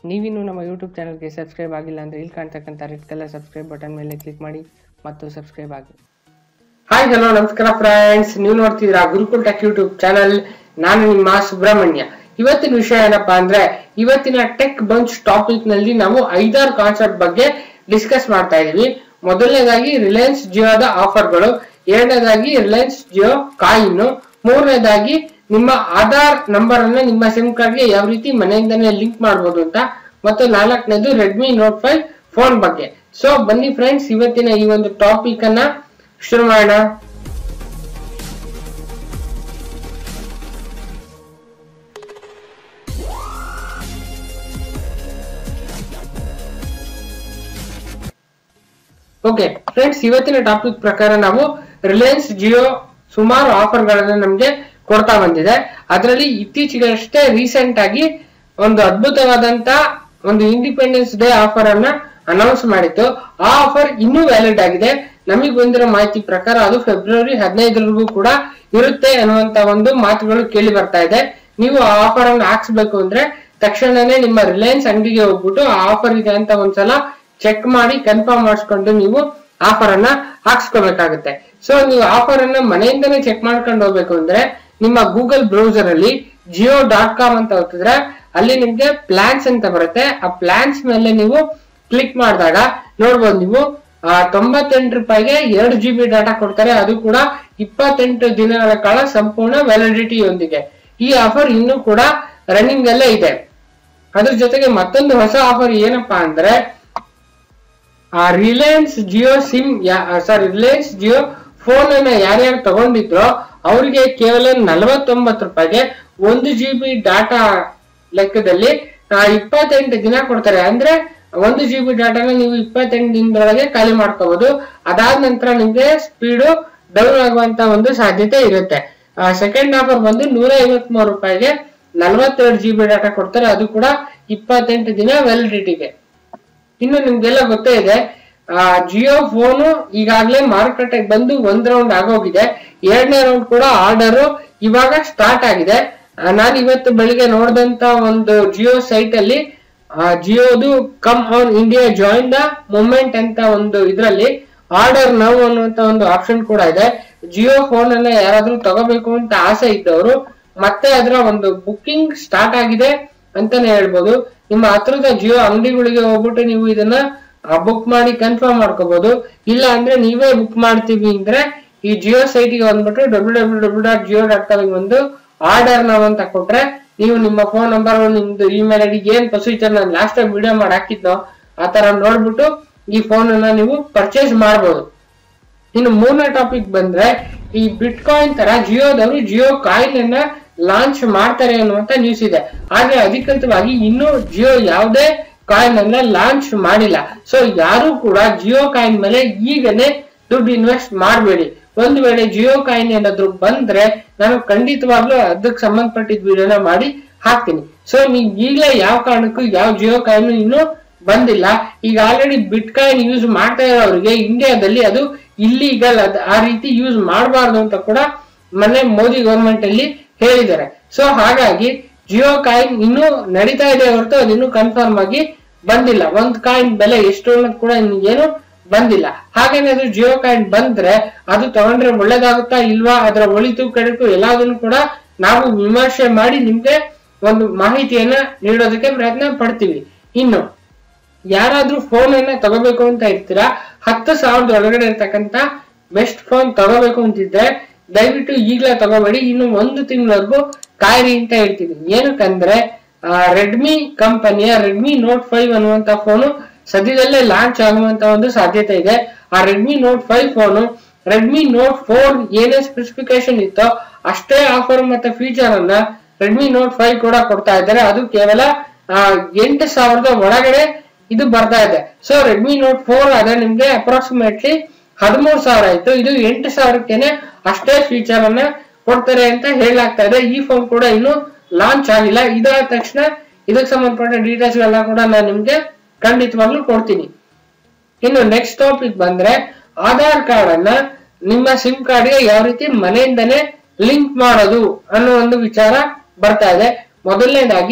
ನೀವಿನ್ನೂ ನಮ್ಮ ಯೂಟ್ಯೂಬ್ ಚಾನಲ್ಗೆ ಸಬ್ಸ್ಕ್ರೈಬ್ ಆಗಿಲ್ಲ ಅಂದರೆ ಇಲ್ಲಿ ಕಾಣ್ತಕ್ಕಂಥ ರೆಡ್ ಕಲರ್ ಸಬ್ಸ್ಕ್ರೈಬ್ ಬಟನ್ ಮೇಲೆ ಕ್ಲಿಕ್ ಮಾಡಿ ಮತ್ತು ಸಬ್ಸ್ಕ್ರೈಬ್ ಆಗಿ ಹಾಯ್ ಹಲೋ ನಮಸ್ಕಾರ ಫ್ರೆಂಡ್ಸ್ ನೀವು ನೋಡ್ತಿದ್ದೀರಾ ಗುರುಕುಲ್ ಟೆಕ್ ಯೂಟ್ಯೂಬ್ ಚಾನಲ್ ನಾನು ನಿಮ್ಮ ಸುಬ್ರಹ್ಮಣ್ಯ ಇವತ್ತಿನ ವಿಷಯ ಏನಪ್ಪಾ ಅಂದ್ರೆ ಇವತ್ತಿನ ಟೆಕ್ ಬಂಚ್ ಟಾಪಿಕ್ ನಲ್ಲಿ ನಾವು ಐದಾರು ಕಾನ್ಸೆಪ್ಟ್ ಬಗ್ಗೆ ಡಿಸ್ಕಸ್ ಮಾಡ್ತಾ ಇದೀವಿ ಮೊದಲನೇದಾಗಿ ರಿಲಯನ್ಸ್ ಜಿಯೋದ ಆಫರ್ಗಳು ಎರಡನೇದಾಗಿ ರಿಲಯನ್ಸ್ ಜಿಯೋ ಕಾಯಿನ್ ಮೂರನೇದಾಗಿ ನಿಮ್ಮ ಆಧಾರ್ ನಂಬರ್ ಅನ್ನ ನಿಮ್ಮ ಸಿಮ್ ಕಾರ್ಡ್ಗೆ ಯಾವ ರೀತಿ ಮನೆಯಿಂದನೇ ಲಿಂಕ್ ಮಾಡಬಹುದು ಅಂತ ಮತ್ತು ನಾಲ್ಕನೇದು ರೆಡ್ಮಿ ನೋಟ್ ಫೈವ್ ಫೋನ್ ಬಗ್ಗೆ ಸೊ ಬನ್ನಿ ಫ್ರೆಂಡ್ಸ್ ಇವತ್ತಿನ ಈ ಒಂದು ಟಾಪಿಕ್ ಅನ್ನ ಶುರು ಮಾಡೋಣ ಓಕೆ ಫ್ರೆಂಡ್ಸ್ ಇವತ್ತಿನ ಟಾಪಿಕ್ ಪ್ರಕಾರ ನಾವು ರಿಲಯನ್ಸ್ ಜಿಯೋ ಸುಮಾರು ಆಫರ್ ಗಳನ್ನ ನಮ್ಗೆ ಕೊಡ್ತಾ ಬಂದಿದೆ ಅದರಲ್ಲಿ ಇತ್ತೀಚೆಗಷ್ಟೇ ರೀಸೆಂಟ್ ಆಗಿ ಒಂದು ಅದ್ಭುತವಾದಂತ ಒಂದು ಇಂಡಿಪೆಂಡೆನ್ಸ್ ಡೇ ಆಫರ್ ಅನ್ನ ಅನೌನ್ಸ್ ಮಾಡಿತ್ತು ಆ ಆಫರ್ ಇನ್ನೂ ವ್ಯಾಲಿಡ್ ಆಗಿದೆ ನಮಗೆ ಬಂದಿರೋ ಮಾಹಿತಿ ಪ್ರಕಾರ ಅದು ಫೆಬ್ರವರಿ ಹದಿನೈದರವರೆಗೂ ಕೂಡ ಇರುತ್ತೆ ಅನ್ನುವಂತ ಒಂದು ಮಾತುಗಳು ಕೇಳಿ ಬರ್ತಾ ಇದೆ ನೀವು ಆ ಆಫರ್ ಅನ್ನು ಹಾಕ್ಸ್ಬೇಕು ಅಂದ್ರೆ ತಕ್ಷಣನೇ ನಿಮ್ಮ ರಿಲಯನ್ಸ್ ಅಂಗಡಿಗೆ ಹೋಗ್ಬಿಟ್ಟು ಆ ಆಫರ್ ಇದೆ ಅಂತ ಒಂದ್ಸಲ ಚೆಕ್ ಮಾಡಿ ಕನ್ಫರ್ಮ್ ಮಾಡಿಸ್ಕೊಂಡು ನೀವು ಆಫರ್ ಅನ್ನ ಹಾಕ್ಸ್ಕೋಬೇಕಾಗುತ್ತೆ ಸೊ ನೀವು ಆಫರ್ ಅನ್ನ ಮನೆಯಿಂದನೇ ಚೆಕ್ ಮಾಡ್ಕೊಂಡು ಹೋಗ್ಬೇಕು ಅಂದ್ರೆ ನಿಮ್ಮ ಗೂಗಲ್ ಬ್ರೌಸರ್ ಅಲ್ಲಿ ಜಿಯೋ ಡಾಟ್ ಕಾಮ್ ಅಂತ ಹೋಗ್ತಿದ್ರೆ ಅಲ್ಲಿ ನಿಮ್ಗೆ ಪ್ಲಾನ್ಸ್ ಅಂತ ಬರುತ್ತೆ ಆ ಪ್ಲಾನ್ಸ್ ಮೇಲೆ ನೀವು ಕ್ಲಿಕ್ ಮಾಡಿದಾಗ ನೋಡ್ಬೋದು ನೀವು ಆ ತೊಂಬತ್ತೆಂಟು ರೂಪಾಯಿಗೆ ಎರಡು ಜಿ ಬಿ ಡಾಟಾ ಕೊಡ್ತಾರೆ ಅದು ಕೂಡ ಇಪ್ಪತ್ತೆಂಟು ದಿನಗಳ ಕಾಲ ಸಂಪೂರ್ಣ ವ್ಯಾಲಿಡಿಟಿಯೊಂದಿಗೆ ಈ ಆಫರ್ ಇನ್ನೂ ಕೂಡ ರನ್ನಿಂಗ್ ಅಲ್ಲೇ ಇದೆ ಅದ್ರ ಜೊತೆಗೆ ಮತ್ತೊಂದು ಹೊಸ ಆಫರ್ ಏನಪ್ಪಾ ಅಂದ್ರೆ ಆ Reliance Jio SIM sorry Reliance Jio phone ಅನ್ನ ಯಾರ್ಯಾರು ತಗೊಂಡಿದ್ರೋ ಅವರಿಗೆ ಕೇವಲ ನಲವತ್ತೊಂಬತ್ತು ರೂಪಾಯಿಗೆ ಒಂದು ಜಿ ಬಿ ಡಾಟಾ ಲೆಕ್ಕದಲ್ಲಿ ಇಪ್ಪತ್ತೆಂಟು ದಿನ ಕೊಡ್ತಾರೆ ಅಂದ್ರೆ ಒಂದು ಜಿ ಬಿ ಡಾಟಾನ ನೀವು ಇಪ್ಪತ್ತೆಂಟು ದಿನದೊಳಗೆ ಖಾಲಿ ಮಾಡ್ಕೋಬಹುದು ಅದಾದ ನಂತರ ನಿಮ್ಗೆ ಸ್ಪೀಡು ಡೌನ್ ಆಗುವಂತ ಒಂದು ಸಾಧ್ಯತೆ ಇರುತ್ತೆ ಸೆಕೆಂಡ್ ಆಫರ್ ಬಂದು ನೂರ ಐವತ್ ಮೂರು ರೂಪಾಯಿಗೆ ನಲವತ್ತೆರಡು ಜಿ ಬಿ ಡಾಟಾ ಕೊಡ್ತಾರೆ ಅದು ಕೂಡ ಇಪ್ಪತ್ತೆಂಟು ದಿನ ವ್ಯಾಲಿಡಿಟಿಗೆ ಇನ್ನು ನಿಮ್ಗೆಲ್ಲ ಗೊತ್ತೇ ಇದೆ ಆ ಜಿಯೋ ಫೋನು ಈಗಾಗಲೇ ಮಾರುಕಟ್ಟೆಗೆ ಬಂದು ಒಂದ್ ರೌಂಡ್ ಆಗೋಗಿದೆ ಎರಡನೇ ರೌಂಡ್ ಕೂಡ ಆರ್ಡರ್ ಇವಾಗ ಸ್ಟಾರ್ಟ್ ಆಗಿದೆ ನಾನು ಇವತ್ತು ಬೆಳಿಗ್ಗೆ ನೋಡಿದಂತ ಒಂದು ಜಿಯೋ ಸೈಟ್ ಅಲ್ಲಿ ಜಿಯೋದು come on India join the movement ಅಂತ ಒಂದು ಇದರಲ್ಲಿ ಆರ್ಡರ್ ನೌ ಅನ್ನುವಂತ ಒಂದು ಆಪ್ಷನ್ ಕೂಡ ಇದೆ ಜಿಯೋ ಫೋನ್ ಅನ್ನ ಯಾರಾದ್ರೂ ತಗೋಬೇಕು ಅಂತ ಆಸೆ ಇದ್ದವರು ಮತ್ತೆ ಅದರ ಒಂದು ಬುಕ್ಕಿಂಗ್ ಸ್ಟಾರ್ಟ್ ಆಗಿದೆ ಅಂತಾನೆ ಹೇಳ್ಬೋದು ನಿಮ್ಮ ಹತ್ರದ ಜಿಯೋ ಅಂಗಡಿಗಳಿಗೆ ಹೋಗ್ಬಿಟ್ಟು ನೀವು ಇದನ್ನ ಬುಕ್ ಮಾಡಿ ಕನ್ಫರ್ಮ್ ಮಾಡ್ಕೋಬಹುದು ಇಲ್ಲ ಅಂದ್ರೆ ನೀವೇ ಬುಕ್ ಮಾಡ್ತೀವಿ ಅಂದ್ರೆ ಈ ಜಿಯೋ ಸೈಟ್ ಗೆ ಬಂದ್ಬಿಟ್ಟು W W W dot Jio dot com ಬಂದು ಆರ್ಡರ್ ನಾವು ಅಂತ ಕೊಟ್ರೆ ನೀವು ನಿಮ್ಮ ಫೋನ್ ನಂಬರ್ ನಿಮ್ದು ಇಮೇಲ್ ಐಡಿ ಏನ್ ಪ್ರೊಸೀಜರ್ ನಾನು ಲಾಸ್ಟ್ ಟೈಮ್ ವಿಡಿಯೋ ಮಾಡಿ ಹಾಕಿದ್ನೋ ಆ ತರ ನೋಡ್ಬಿಟ್ಟು ಈ ಫೋನ್ ಅನ್ನ ನೀವು ಪರ್ಚೇಸ್ ಮಾಡಬಹುದು ಇನ್ನು ಮೂರನೇ ಟಾಪಿಕ್ ಬಂದ್ರೆ ಈ ಬಿಟ್ ಕಾಯಿನ್ ತರ ಜಿಯೋದವರು ಜಿಯೋ ಕಾಯಿನ್ ಅನ್ನ ಲಾಂಚ್ ಮಾಡ್ತಾರೆ ಅನ್ನುವಂತ ನ್ಯೂಸ್ ಇದೆ ಆದ್ರೆ ಅಧಿಕೃತವಾಗಿ ಇನ್ನೂ ಜಿಯೋ ಯಾವುದೇ ಕಾಯಿನ್ ಅನ್ನ ಲಾಂಚ್ ಮಾಡಿಲ್ಲ ಸೊ ಯಾರು ಕೂಡ ಜಿಯೋ ಕಾಯಿನ್ ಮೇಲೆ ಈಗನೇ ದುಡ್ಡು ಇನ್ವೆಸ್ಟ್ ಮಾಡಬೇಡಿ ಒಂದು ವೇಳೆ ಜಿಯೋ ಕಾಯಿನ್ ಏನಾದ್ರು ಬಂದ್ರೆ ನಾನು ಖಂಡಿತವಾಗ್ಲೂ ಅದಕ್ಕೆ ಸಂಬಂಧಪಟ್ಟಿದ ವಿಡಿಯೋನ ಮಾಡಿ ಹಾಕ್ತೀನಿ ಸೊ ನೀವು ಈಗಲೇ ಯಾವ ಕಾರಣಕ್ಕೂ ಯಾವ ಜಿಯೋ ಕಾಯಿನ್ ಇನ್ನೂ ಬಂದಿಲ್ಲ ಈಗ ಆಲ್ರೆಡಿ ಬಿಟ್ ಕಾಯಿನ್ ಯೂಸ್ ಮಾಡ್ತಾ ಇರೋರಿಗೆ ಇಂಡಿಯಾದಲ್ಲಿ ಅದು ಇಲ್ಲಿಗಲ್ ಅದ್ ಆ ರೀತಿ ಯೂಸ್ ಮಾಡಬಾರ್ದು ಅಂತ ಕೂಡ ಮೊನ್ನೆ ಮೋದಿ ಗವರ್ಮೆಂಟ್ ಅಲ್ಲಿ ಹೇಳಿದ್ದಾರೆ ಸೊ ಹಾಗಾಗಿ ಜಿಯೋ ಕಾಯಿನ್ ಇನ್ನೂ ನಡೀತಾ ಇದೆ ಹೊರತು ಅದಿನ್ನೂ ಕನ್ಫರ್ಮ್ ಆಗಿ ಬಂದಿಲ್ಲ ಒಂದ್ ಕಾಯಿನ್ ಬೆಲೆ ಎಷ್ಟು ಅನ್ನೋದು ಕೂಡ ಏನು ಬಂದಿಲ್ಲ ಹಾಗೇನಾದ್ರು ಜಿಯೋ ಕಾಯಿನ್ ಬಂದ್ರೆ ಅದು ತಗೊಂಡ್ರೆ ಒಳ್ಳೇದಾಗುತ್ತಾ ಇಲ್ವಾ ಅದರ ಒಳಿತು ಕೆಡಕು ಎಲ್ಲದನ್ನು ಕೂಡ ನಾವು ವಿಮರ್ಶೆ ಮಾಡಿ ನಿಮ್ಗೆ ಒಂದು ಮಾಹಿತಿಯನ್ನ ನೀಡೋದಕ್ಕೆ ಪ್ರಯತ್ನ ಪಡ್ತೀವಿ ಇನ್ನು ಯಾರಾದ್ರೂ ಫೋನ್ ಅನ್ನ ತಗೋಬೇಕು ಅಂತ ಇರ್ತೀರಾ ಹತ್ತು ಸಾವಿರದ ಒಳಗಡೆ ಇರ್ತಕ್ಕಂತ ಬೆಸ್ಟ್ ಫೋನ್ ತಗೋಬೇಕು ಅಂತಿದ್ರೆ ದಯವಿಟ್ಟು ಈಗ್ಲೇ ತಗೋಬೇಡಿ ಇನ್ನು ಒಂದು ತಿಂಗಳವರೆಗೂ ಕಾಯಿರಿ ಅಂತ ಹೇಳ್ತೀನಿ ಏನಕ್ಕಂದ್ರೆ ರೆಡ್ಮಿ ಕಂಪನಿಯ ರೆಡ್ಮಿ ನೋಟ್ ಫೈವ್ ಅನ್ನುವಂತ ಫೋನು ಸದ್ಯದಲ್ಲೇ ಲಾಂಚ್ ಆಗುವಂತ ಒಂದು ಸಾಧ್ಯತೆ ಇದೆ ಆ Redmi note five phone Redmi note four ಏನೇ ಸ್ಪೆಸಿಫಿಕೇಶನ್ ಇತ್ತೋ ಅಷ್ಟೇ ಆಫರ್ ಮತ್ತೆ ಫೀಚರ್ ಅನ್ನ ರೆಡ್ಮಿ ನೋಟ್ ಫೈವ್ ಕೂಡ ಕೊಡ್ತಾ ಇದ್ದಾರೆ ಅದು ಕೇವಲ ಎಂಟು ಸಾವಿರದ ಒಳಗಡೆ ಇದು ಬರ್ತಾ ಇದೆ ಸೊ ರೆಡ್ಮಿ ನೋಟ್ ಫೋರ್ ಆದ್ರೆ ನಿಮ್ಗೆ ಅಪ್ರಾಕ್ಸಿಮೇಟ್ಲಿ ಹದಿಮೂರು ಸಾವಿರ ಆಯ್ತು ಇದು ಎಂಟು ಸಾವಿರಕ್ಕೇನೆ ಅಷ್ಟೇ ಫೀಚರ್ ಅನ್ನ ಕೊಡ್ತಾರೆ ಅಂತ ಹೇಳಲಾಗ್ತಾ ಇದೆ ಈ ಫೋನ್ ಕೂಡ ಇನ್ನು ಲಾಂಚ್ ಆಗಿಲ್ಲ ಇದಾದ ತಕ್ಷಣ ಇದಕ್ಕೆ ಸಂಬಂಧಪಟ್ಟ ಡೀಟೇಲ್ಸ್ ಎಲ್ಲ ಕೂಡ ನಾನು ನಿಮ್ಗೆ ಖಂಡಿತವಾಗ್ಲೂ ಕೊಡ್ತೀನಿ ಇನ್ನು ನೆಕ್ಸ್ಟ್ ಟಾಪಿಕ್ ಬಂದ್ರೆ ಆಧಾರ್ ಕಾರ್ಡ್ ಅನ್ನ ನಿಮ್ಮ ಸಿಮ್ ಕಾರ್ಡ್ಗೆ ಯಾವ ರೀತಿ ಮನೆಯಿಂದನೇ ಲಿಂಕ್ ಮಾಡೋದು ಅನ್ನೋ ಒಂದು ವಿಚಾರ ಬರ್ತಾ ಇದೆ ಮೊದಲನೇದಾಗಿ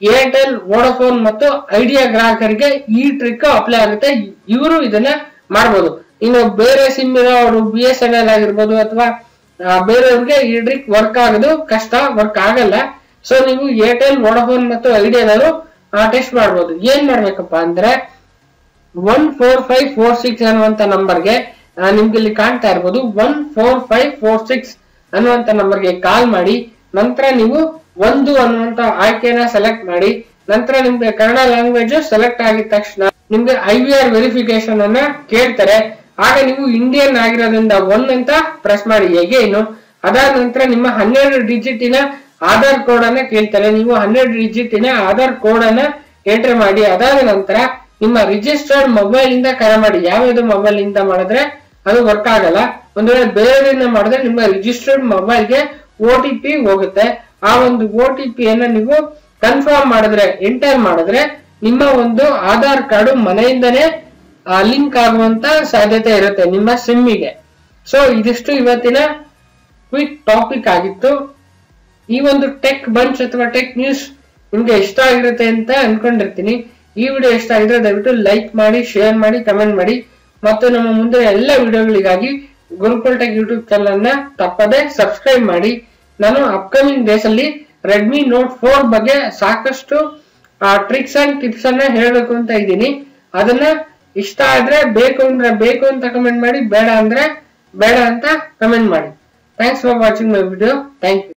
ಏರ್ಟೆಲ್ ವೋಡಫೋನ್ ಮತ್ತು ಐಡಿಯಾ ಗ್ರಾಹಕರಿಗೆ ಈ ಟ್ರಿಕ್ ಅಪ್ಲೈ ಆಗುತ್ತೆ ಇವರು ಇದನ್ನ ಮಾಡ್ಬೋದು ಇನ್ನು ಬೇರೆ ಸಿಮ್ ಇರೋ ಅವರು ಬಿ ಎಸ್ ಎನ್ ಎಲ್ ಆಗಿರ್ಬೋದು ಅಥವಾ ಬೇರೆಯವ್ರಿಗೆ ಈ ಟ್ರಿಕ್ ವರ್ಕ್ ಆಗೋದು ಕಷ್ಟ ವರ್ಕ್ ಆಗಲ್ಲ ಸೊ ನೀವು ಏರ್ಟೆಲ್ ವೋಡಫೋನ್ ಮತ್ತು ಐಡಿಯಾದವರು ಟೆಸ್ಟ್ ಮಾಡ್ಬೋದು ಏನ್ ಮಾಡ್ಬೇಕಪ್ಪ ಅಂದ್ರೆ one four five four six ಅನ್ನುವಂತ ನಂಬರ್ಗೆ ನಿಮ್ಗೆ ಇಲ್ಲಿ ಕಾಣ್ತಾ ಇರ್ಬೋದು one four five four six ಅನ್ನುವಂತ ನಂಬರ್ಗೆ ಕಾಲ್ ಮಾಡಿ ನಂತರ ನೀವು ಒಂದು ಅನ್ನುವಂತ ಆಯ್ಕೆನ ಸೆಲೆಕ್ಟ್ ಮಾಡಿ ನಂತರ ನಿಮ್ಗೆ ಕನ್ನಡ ಲ್ಯಾಂಗ್ವೇಜ್ ಸೆಲೆಕ್ಟ್ ಆಗಿದ ತಕ್ಷಣ ನಿಮ್ಗೆ ಐ ವಿ ಆರ್ ವೆರಿಫಿಕೇಶನ್ ಅನ್ನ ಕೇಳ್ತಾರೆ ಆಗ ನೀವು ಇಂಡಿಯನ್ ಆಗಿರೋದ್ರಿಂದ ಒನ್ ಅಂತ ಪ್ರೆಸ್ ಮಾಡಿ ಏನು ಅದಾದ ನಂತರ ನಿಮ್ಮ ಹನ್ನೆರಡು ಡಿಜಿಟಿನ ಆಧಾರ್ ಕೋಡ್ ಅನ್ನ ಕೇಳ್ತಾರೆ ನೀವು ಹನ್ನೆರಡು ಡಿಜಿಟಿನ ಆಧಾರ್ ಕೋಡ್ ಅನ್ನ ಎಂಟ್ರಿ ಮಾಡಿ ಅದಾದ ನಂತರ ನಿಮ್ಮ ರಿಜಿಸ್ಟರ್ಡ್ ಮೊಬೈಲ್ ಇಂದ ಕರೆ ಮಾಡಿ ಯಾವ್ಯಾವ್ದು ಮೊಬೈಲ್ ಇಂದ ಮಾಡಿದ್ರೆ ಅದು ವರ್ಕ್ ಆಗಲ್ಲ ಒಂದ್ ವೇಳೆ ಬೇರೆಯವರಿಂದ ಮಾಡಿದ್ರೆ ನಿಮ್ಮ ರಿಜಿಸ್ಟರ್ಡ್ ಮೊಬೈಲ್ಗೆ ಓ ಟಿ ಪಿ ಹೋಗುತ್ತೆ ಆ ಒಂದು ಓ ಟಿ ಪಿ ಅನ್ನ ನೀವು ಕನ್ಫರ್ಮ್ ಮಾಡಿದ್ರೆ ಎಂಟರ್ ಮಾಡಿದ್ರೆ ನಿಮ್ಮ ಒಂದು ಆಧಾರ್ ಕಾರ್ಡ್ ಮನೆಯಿಂದನೇ ಲಿಂಕ್ ಆಗುವಂತ ಸಾಧ್ಯತೆ ಇರುತ್ತೆ ನಿಮ್ಮ ಸಿಮ್ಮಿಗೆ ಸೊ ಇದಿಷ್ಟು ಇವತ್ತಿನ ಕ್ವಿಕ್ ಟಾಪಿಕ್ ಆಗಿತ್ತು ಈ ಒಂದು ಟೆಕ್ ಬಂಚ್ ಅಥವಾ ಟೆಕ್ ನ್ಯೂಸ್ ನಿಮ್ಗೆ ಇಷ್ಟ ಆಗಿರುತ್ತೆ ಅಂತ ಅನ್ಕೊಂಡಿರ್ತೀನಿ ಈ ವಿಡಿಯೋ ಇಷ್ಟ ಆಗಿದ್ರೆ ದಯವಿಟ್ಟು ಲೈಕ್ ಮಾಡಿ ಶೇರ್ ಮಾಡಿ ಕಮೆಂಟ್ ಮಾಡಿ ಮತ್ತು ನಮ್ಮ ಮುಂದೆ ಎಲ್ಲ ವಿಡಿಯೋಗಳಿಗಾಗಿ ಗುರುಕುಲ್ ಟೆಕ್ ಯೂಟ್ಯೂಬ್ ಚಾನಲ್ ಅನ್ನ ತಪ್ಪದೆ ಸಬ್ಸ್ಕ್ರೈಬ್ ಮಾಡಿ ನಾನು ಅಪ್ಕಮಿಂಗ್ ಡೇಸ್ ಅಲ್ಲಿ ರೆಡ್ಮಿ ನೋಟ್ ಫೋರ್ ಬಗ್ಗೆ ಸಾಕಷ್ಟು ಟ್ರಿಕ್ಸ್ ಅಂಡ್ ಟಿಪ್ಸ್ ಅನ್ನ ಹೇಳ್ಬೇಕು ಅಂತ ಇದ್ದೀನಿ ಅದನ್ನ ಇಷ್ಟ ಆದ್ರೆ ಬೇಕು ಅಂದ್ರೆ ಬೇಕು ಅಂತ ಕಮೆಂಟ್ ಮಾಡಿ ಬೇಡ ಅಂದ್ರೆ ಬೇಡ ಅಂತ ಕಮೆಂಟ್ ಮಾಡಿ thanks for watching my video thank you